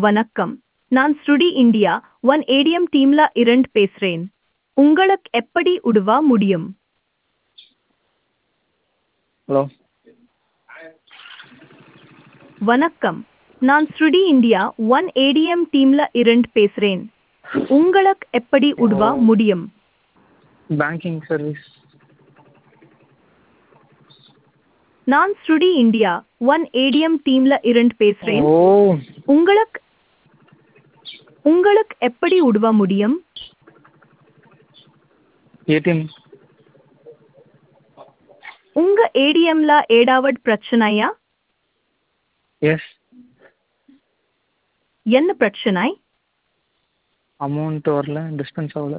வணக்கம் நான் ஸ்ருடி இந்தியா ஒன் ஏடிஎம் டீம்ல இரண்டு பேசுறேன் உங்களுக்கு எப்படி உதவ முடியும் ஹலோ வணக்கம் நான் ஸ்ருடி இந்தியா ஒன் ஏடிஎம் டீம்ல இரண்டு பேசுறேன் உங்களுக்கு எப்படி உதவ முடியும் பேங்கிங் சர்வீஸ் நான் ஸ்ருடி இந்தியா ஒன் ஏடிஎம் டீம்ல இரண்டு பேசுறேன் ஓ உங்களுக்கு உங்களுக்கு எப்படி உதவ முடியும் ஏடிஎம் உங்க ஏடிஎம்ல ஏதாவது பிரச்சனையா எஸ் என்ன பிரச்சனை அமௌண்ட் வரல டிஸ்பென்ஸ் ஆகல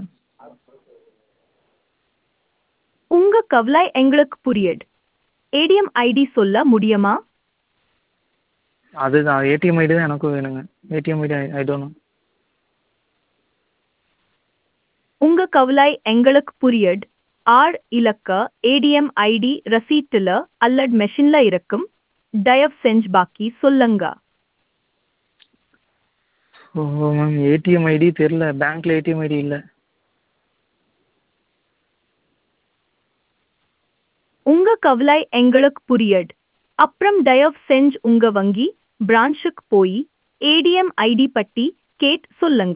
உங்க கவலை எங்களுக்கு புரியுது ஏடிஎம் ஐடி சொல்ல முடியுமா அதுதான் ஏடிஎம் ஐடி தான் எனக்கும் வேணுங்க ATM ID I don't know உங்க கவலை எங்களுக்கு புரியுது ஆர் இலக்க ஏடிஎம் ஐடி ரசீட்டுல அல்லது மெஷின்ல இருக்கும் தயவு செஞ்சு பாக்கி சொல்லுங்க ஓ மேம் ஏடிஎம் ஐடி தெரில பேங்க்கில் ஏடிஎம் ஐடி இல்லை உங்க கவலை எங்களுக்கு புரியுது அப்புறம் தயவு செஞ்சு உங்க வங்கி பிரான்ச்சுக்கு போய் ஏடிஎம் ஐடி பட்டி கேட் சொல்லுங்க